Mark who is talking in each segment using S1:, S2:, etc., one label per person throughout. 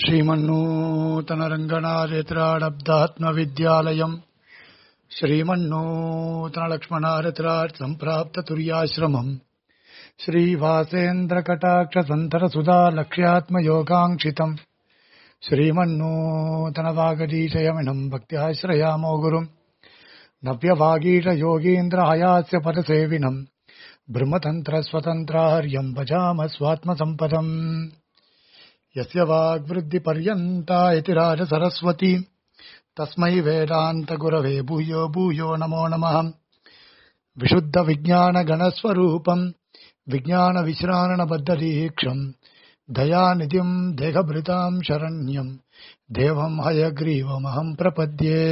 S1: श्रीमन्नूतनरङ्गनारेत्राडब्दात्मविद्यालयम् श्रीमन्नूतनलक्ष्मणारेत्राट् सम्प्राप्ततुर्याश्रमम् श्रीवासेन्द्रकटाक्षसन्धरसुधा लक्ष्यात्मयोगाङ्क्षितम् श्रीमन्नूतनवागदीशयमिनम् भक्त्याश्रयामो गुरुम् नव्यवागीशयोगीन्द्रहयास्य पदसेविनम् ब्रह्मतन्त्रस्वतन्त्रार्यम् भजाम स्वात्मसम्पदम् यस्य वाग्वृद्धिपर्यन्ता इति राजसरस्वती तस्मै वेदान्तगुरवे भूयो भूयो नमो नमः विशुद्धविज्ञानगणस्वरूपम् विज्ञानविश्राणबद्धदीक्षम् दयानिधिम् देहभृताम् शरण्यम् देवम् हयग्रीवमहम् प्रपद्ये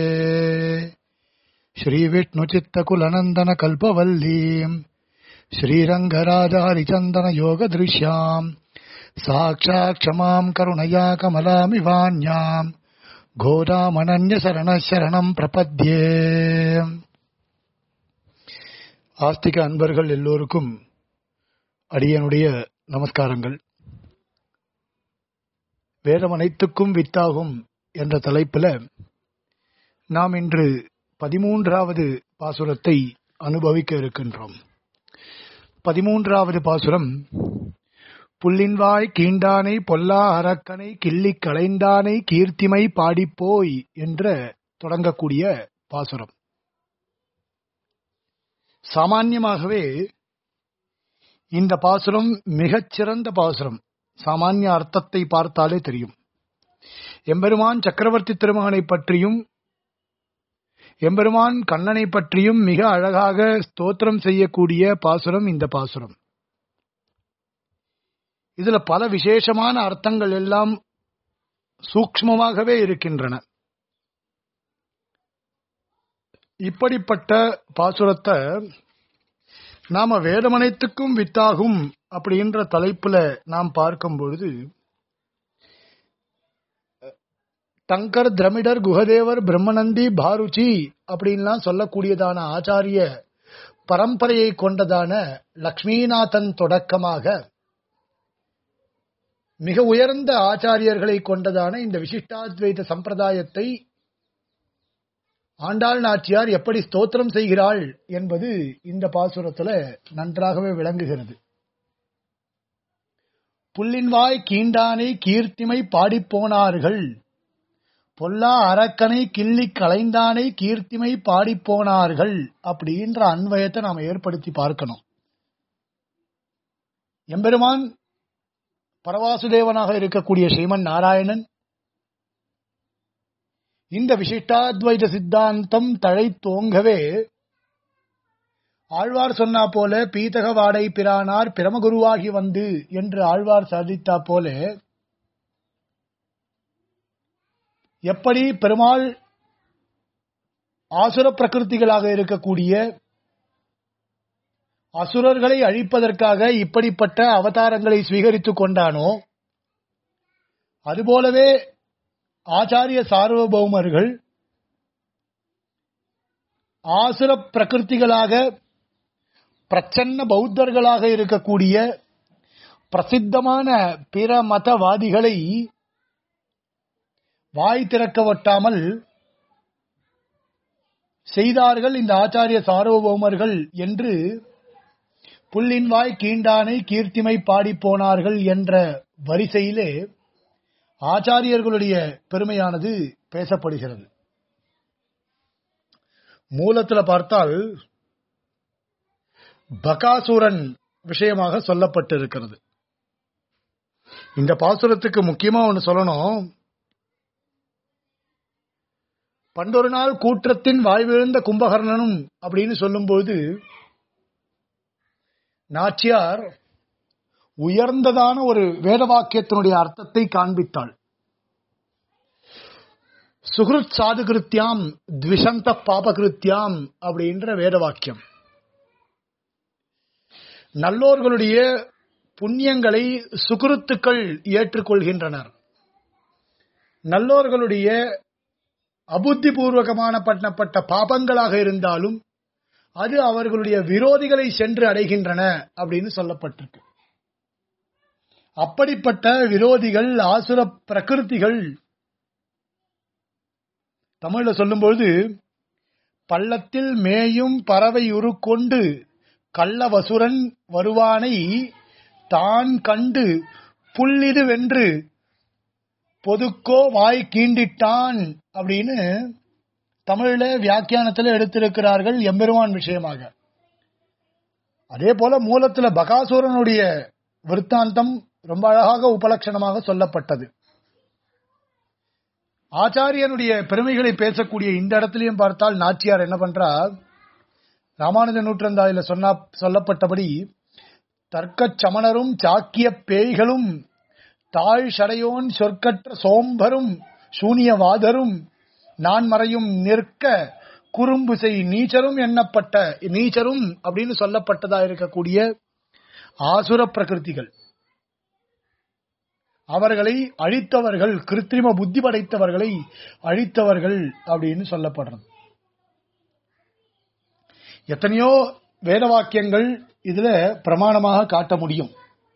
S1: श्रीविष्णुचित्तकुलनन्दनकल्पवल्लीम् श्रीरङ्गराजहरिचन्दनयोगदृश्याम् साक्षात् क्षमाम् करुणया कमलामिवान्याम् கோதாமனன்ய சரணம் பிரபத்யே ஆஸ்திக அன்பர்கள் எல்லோருக்கும் அடியனுடைய நமஸ்காரங்கள் வேதம் அனைத்துக்கும் வித்தாகும் என்ற தலைப்பில் நாம் இன்று பதிமூன்றாவது பாசுரத்தை அனுபவிக்க இருக்கின்றோம் பதிமூன்றாவது பாசுரம் புல்லின்வாய் கீண்டானை பொல்லா அரக்கனை கிள்ளி களைந்தானை கீர்த்திமை பாடிப்போய் என்ற தொடங்கக்கூடிய பாசுரம் சாமான்யமாகவே இந்த பாசுரம் மிகச்சிறந்த பாசுரம் சாமானிய அர்த்தத்தை பார்த்தாலே தெரியும் எம்பெருமான் சக்கரவர்த்தி திருமகனை பற்றியும் எம்பெருமான் கண்ணனை பற்றியும் மிக அழகாக ஸ்தோத்திரம் செய்யக்கூடிய பாசுரம் இந்த பாசுரம் இதுல பல விசேஷமான அர்த்தங்கள் எல்லாம் சூக்மமாகவே இருக்கின்றன இப்படிப்பட்ட பாசுரத்தை நாம வேதமனைத்துக்கும் வித்தாகும் அப்படின்ற தலைப்புல நாம் பார்க்கும் பொழுது தங்கர் திரமிடர் குகதேவர் பிரம்மநந்தி பாருச்சி அப்படின்லாம் சொல்லக்கூடியதான ஆச்சாரிய பரம்பரையை கொண்டதான லக்ஷ்மிநாதன் தொடக்கமாக மிக உயர்ந்த ஆச்சாரியர்களை கொண்டதான இந்த விசிஷ்டாத்வைத சம்பிரதாயத்தை ஆண்டாள் நாச்சியார் எப்படி ஸ்தோத்திரம் செய்கிறாள் என்பது இந்த பாசுரத்துல நன்றாகவே விளங்குகிறது புல்லின்வாய் கீண்டானை கீர்த்திமை பாடிப்போனார்கள் பொல்லா அரக்கனை கிள்ளி களைந்தானை கீர்த்திமை பாடிப்போனார்கள் அப்படின்ற அன்வயத்தை நாம் ஏற்படுத்தி பார்க்கணும் எம்பெருமான் பரவாசுதேவனாக இருக்கக்கூடிய ஸ்ரீமன் நாராயணன் இந்த விசிஷ்டாத்வைத சித்தாந்தம் தழை தோங்கவே ஆழ்வார் சொன்னா போல பீதக வாடை பிரானார் பிரமகுருவாகி வந்து என்று ஆழ்வார் சாதித்தா போல எப்படி பெருமாள் ஆசுர பிரகிருதிகளாக இருக்கக்கூடிய அசுரர்களை அழிப்பதற்காக இப்படிப்பட்ட அவதாரங்களை ஸ்வீகரித்துக் கொண்டானோ அதுபோலவே ஆச்சாரிய சார்வபௌமர்கள் ஆசுர பிரகிருதிகளாக பிரச்சன்ன பௌத்தர்களாக இருக்கக்கூடிய பிரசித்தமான பிற மதவாதிகளை வாய் திறக்க ஒட்டாமல் செய்தார்கள் இந்த ஆச்சாரிய சார்வபௌமர்கள் என்று புல்லின் வாய் கீண்டானை கீர்த்திமை பாடி போனார்கள் என்ற வரிசையிலே ஆச்சாரியர்களுடைய பெருமையானது பேசப்படுகிறது மூலத்தில் பார்த்தால் பகாசூரன் விஷயமாக சொல்லப்பட்டிருக்கிறது இந்த பாசுரத்துக்கு முக்கியமா ஒன்று சொல்லணும் பண்டொரு நாள் கூற்றத்தின் வாய்விழுந்த கும்பகர்ணனும் அப்படின்னு சொல்லும்போது நாச்சியார் உயர்ந்ததான ஒரு வேத வாக்கியத்தினுடைய அர்த்தத்தை காண்பித்தாள் சுகிருத் சாதுகிருத்தியாம் த்விஷந்த பாபகிருத்தியாம் அப்படின்ற வேத வாக்கியம் நல்லோர்களுடைய புண்ணியங்களை சுகிருத்துக்கள் ஏற்றுக்கொள்கின்றனர் நல்லோர்களுடைய அபுத்தி பூர்வகமான பண்ணப்பட்ட பாபங்களாக இருந்தாலும் அது அவர்களுடைய விரோதிகளை சென்று அடைகின்றன அப்படின்னு சொல்லப்பட்டிருக்கு அப்படிப்பட்ட விரோதிகள் ஆசுர பிரகிருதிகள் தமிழ்ல சொல்லும்போது பள்ளத்தில் மேயும் பறவை உருக்கொண்டு கள்ளவசுரன் வருவானை தான் கண்டு புல்லிது வென்று பொதுக்கோ வாய் கீண்டிட்டான் அப்படின்னு தமிழ்ல வியாக்கியானத்தில் எடுத்திருக்கிறார்கள் எம்பெருமான் விஷயமாக அதே போல மூலத்துல பகாசுரனுடைய விற்த்தாந்தம் ரொம்ப அழகாக உபலட்சணமாக சொல்லப்பட்டது ஆச்சாரியனுடைய பெருமைகளை பேசக்கூடிய இந்த இடத்திலையும் பார்த்தால் நாச்சியார் என்ன பண்றார் ராமானுஜ நூற்றந்தாயில சொன்னா சொல்லப்பட்டபடி தர்க்கச் சமணரும் சாக்கிய பேய்களும் தாழ் சடையோன் சொற்கற்ற சோம்பரும் சூனியவாதரும் நான் மறையும் நிற்க குறும்பு செய் நீச்சரும் எண்ணப்பட்ட நீச்சரும் அப்படின்னு சொல்லப்பட்டதா இருக்கக்கூடிய ஆசுர பிரகிருதிகள் அவர்களை அழித்தவர்கள் கிருத்திரிம புத்தி படைத்தவர்களை அழித்தவர்கள் அப்படின்னு சொல்லப்படுறது எத்தனையோ வேத வாக்கியங்கள் இதுல பிரமாணமாக காட்ட முடியும்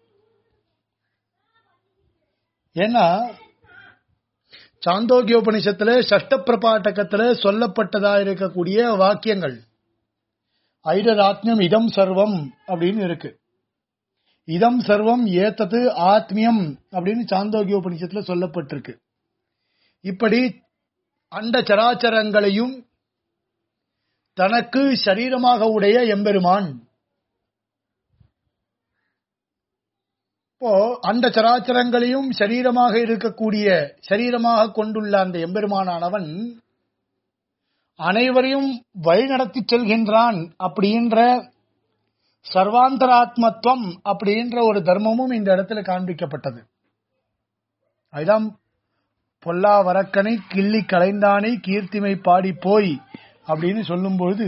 S1: ஏன்னா சாந்தோக்கியோபனிஷத்துல சஷ்ட பிரபாட்டகத்துல சொல்லப்பட்டதா இருக்கக்கூடிய வாக்கியங்கள் ஐடராத்மியம் இதம் சர்வம் அப்படின்னு இருக்கு இதம் சர்வம் ஏத்தது ஆத்மியம் அப்படின்னு சாந்தோக்கியோபனிஷத்துல சொல்லப்பட்டிருக்கு இப்படி அண்ட சராச்சரங்களையும் தனக்கு சரீரமாக உடைய எம்பெருமான் இப்போ அந்த சராச்சரங்களையும் சரீரமாக இருக்கக்கூடிய சரீரமாக கொண்டுள்ள அந்த எம்பெருமானானவன் அனைவரையும் வழிநடத்தி செல்கின்றான் அப்படின்ற சர்வாந்தராத்மத்துவம் அப்படின்ற ஒரு தர்மமும் இந்த இடத்துல காண்பிக்கப்பட்டது அதுதான் பொல்லா வரக்கனை கிள்ளி கலைந்தானை கீர்த்திமை பாடி போய் அப்படின்னு சொல்லும்பொழுது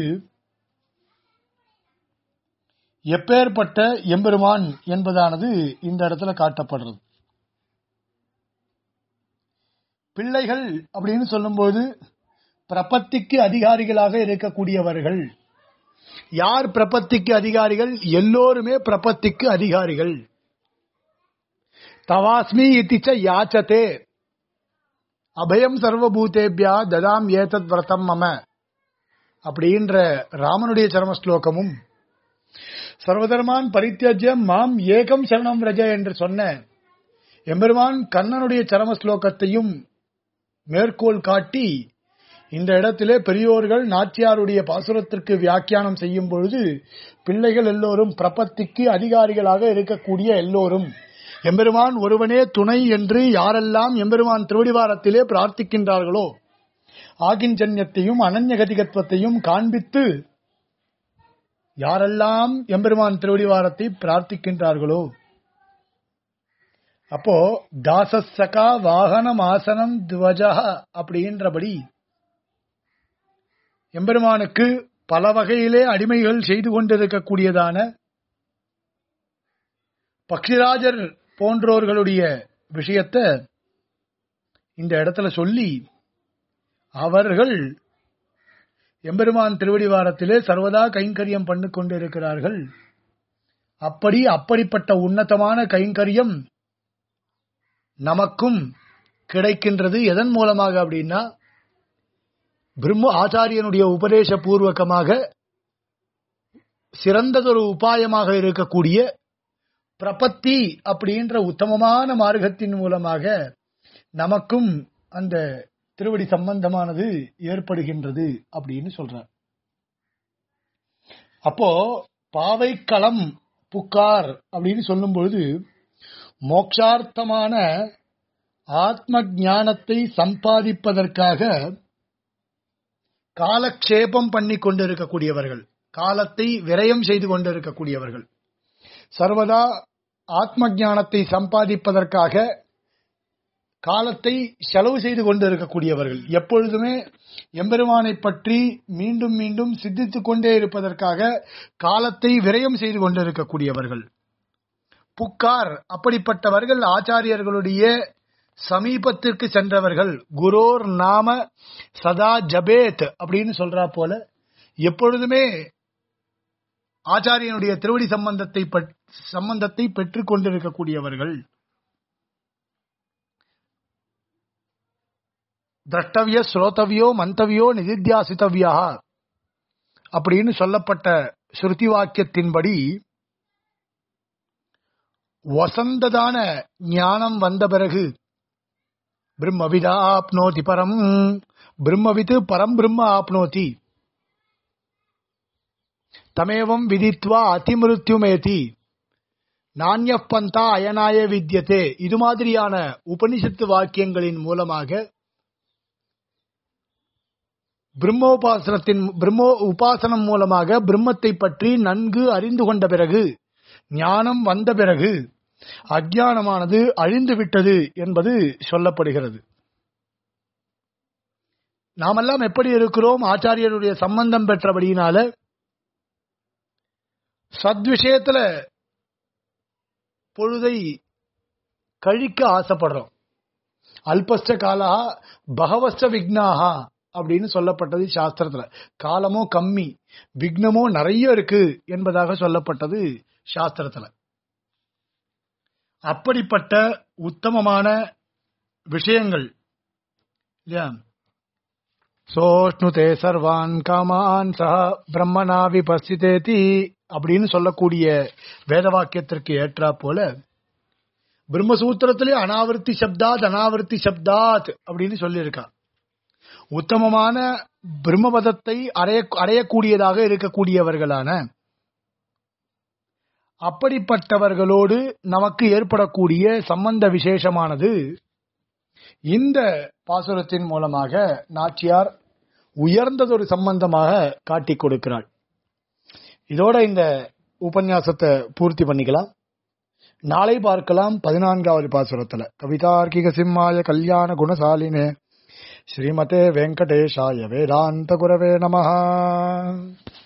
S1: எப்பேற்பட்ட எம்பெருமான் என்பதானது இந்த இடத்துல காட்டப்படுறது பிள்ளைகள் அப்படின்னு சொல்லும்போது பிரபத்திக்கு அதிகாரிகளாக இருக்கக்கூடியவர்கள் யார் பிரபத்திக்கு அதிகாரிகள் எல்லோருமே பிரபத்திக்கு அதிகாரிகள் தவாஸ்மி இத்திச்ச யாச்சதே அபயம் சர்வபூதேபியா ததாம் ஏதத் விரதம் மம அப்படின்ற ராமனுடைய சரம ஸ்லோகமும் சர்வதர்மான் பரித்தியஜம் மாம் ஏகம் சரணம் ரஜ என்று சொன்ன எம்பெருமான் கண்ணனுடைய சரம ஸ்லோகத்தையும் மேற்கோள் காட்டி இந்த இடத்திலே பெரியோர்கள் நாச்சியாருடைய பாசுரத்திற்கு வியாக்கியானம் செய்யும் பொழுது பிள்ளைகள் எல்லோரும் பிரபத்திக்கு அதிகாரிகளாக இருக்கக்கூடிய எல்லோரும் எம்பெருமான் ஒருவனே துணை என்று யாரெல்லாம் எம்பெருமான் திருவடிவாரத்திலே பிரார்த்திக்கின்றார்களோ ஆகிஞ்சன்யத்தையும் அனன்யகதிகத்துவத்தையும் காண்பித்து யாரெல்லாம் எம்பெருமான் திருவடிவாரத்தை பிரார்த்திக்கின்றார்களோ அப்போ தாசசகா வாகனம் ஆசனம் துவஜா அப்படின்றபடி எம்பெருமானுக்கு பல வகையிலே அடிமைகள் செய்து கொண்டிருக்கக்கூடியதான பக்ஷிராஜர் போன்றோர்களுடைய விஷயத்தை இந்த இடத்துல சொல்லி அவர்கள் எம்பெருமான் திருவடிவாரத்திலே சர்வதா கைங்கரியம் பண்ணு கொண்டிருக்கிறார்கள் அப்படி அப்படிப்பட்ட உன்னதமான கைங்கரியம் நமக்கும் கிடைக்கின்றது எதன் மூலமாக அப்படின்னா பிரம்ம ஆச்சாரியனுடைய உபதேச பூர்வகமாக சிறந்ததொரு உபாயமாக இருக்கக்கூடிய பிரபத்தி அப்படின்ற உத்தமமான மார்க்கத்தின் மூலமாக நமக்கும் அந்த திருவடி சம்பந்தமானது ஏற்படுகின்றது அப்படின்னு சொல்றார் அப்போ பாவைக்களம் புக்கார் அப்படின்னு சொல்லும் பொழுது மோக்ஷார்த்தமான ஆத்ம ஞானத்தை சம்பாதிப்பதற்காக காலக்ஷேபம் பண்ணி கொண்டிருக்கக்கூடியவர்கள் காலத்தை விரயம் செய்து கொண்டிருக்கக்கூடியவர்கள் சர்வதா ஆத்ம ஞானத்தை சம்பாதிப்பதற்காக காலத்தை செலவு செய்து கொண்டிருக்கக்கூடியவர்கள் எப்பொழுதுமே எம்பெருமானை பற்றி மீண்டும் மீண்டும் சித்தித்துக் கொண்டே இருப்பதற்காக காலத்தை விரயம் செய்து கொண்டிருக்கக்கூடியவர்கள் புக்கார் அப்படிப்பட்டவர்கள் ஆச்சாரியர்களுடைய சமீபத்திற்கு சென்றவர்கள் குரோர் நாம சதா ஜபேத் அப்படின்னு சொல்றா போல எப்பொழுதுமே ஆச்சாரியனுடைய திருவடி சம்பந்தத்தை சம்பந்தத்தை பெற்றுக் கொண்டிருக்கக்கூடியவர்கள் திரஷ்டவிய ஸ்ரோதவியோ மந்தவியோ நிதித்தியாசித்தவியா அப்படின்னு சொல்லப்பட்ட ஸ்ருதி வாக்கியத்தின்படி வசந்ததான ஞானம் வந்த பிறகு பிரம்மவிதா ஆப்னோதி பரம் பிரம்மவித்து பரம் பிரம்ம ஆப்னோதி தமேவம் விதித்வா அதிமிருத்யுமேதி நானிய பந்தா அயனாய வித்யதே இது மாதிரியான உபனிஷத்து வாக்கியங்களின் மூலமாக பிரம்மோபாசனத்தின் பிரம்மோ உபாசனம் மூலமாக பிரம்மத்தை பற்றி நன்கு அறிந்து கொண்ட பிறகு ஞானம் வந்த பிறகு அஜானமானது அழிந்து விட்டது என்பது சொல்லப்படுகிறது நாமெல்லாம் எப்படி இருக்கிறோம் ஆச்சாரியருடைய சம்பந்தம் பெற்றபடியினால சத்விஷயத்துல பொழுதை கழிக்க ஆசைப்படுறோம் அல்பஸ்ட காலா பகவஸ்ட விக்னாகா அப்படின்னு சொல்லப்பட்டது சாஸ்திரத்துல காலமோ கம்மி விக்னமோ நிறைய இருக்கு என்பதாக சொல்லப்பட்டது சாஸ்திரத்துல அப்படிப்பட்ட உத்தமமான விஷயங்கள் இல்லையா சோஷ்ணுதே சர்வான் காமான் சஹ பிரம்மனா விபஸ்திதேதி அப்படின்னு சொல்லக்கூடிய வேத வாக்கியத்திற்கு ஏற்றா போல பிரம்மசூத்திரத்திலே அனாவர்த்தி சப்தாத் அனாவர்த்தி சப்தாத் அப்படின்னு சொல்லியிருக்கா உத்தமமான பிரம்மபதத்தை அடைய அடையக்கூடியதாக இருக்கக்கூடியவர்களான அப்படிப்பட்டவர்களோடு நமக்கு ஏற்படக்கூடிய சம்பந்த விசேஷமானது இந்த பாசுரத்தின் மூலமாக நாச்சியார் உயர்ந்ததொரு சம்பந்தமாக காட்டிக் கொடுக்கிறாள் இதோட இந்த உபன்யாசத்தை பூர்த்தி பண்ணிக்கலாம் நாளை பார்க்கலாம் பதினான்காவது பாசுரத்துல கவிதார்க்கிக சிம்மாய கல்யாண குணசாலினே ஸ்ரீமதே வெங்கடேஷாய வேதாந்த குரவே நமஹா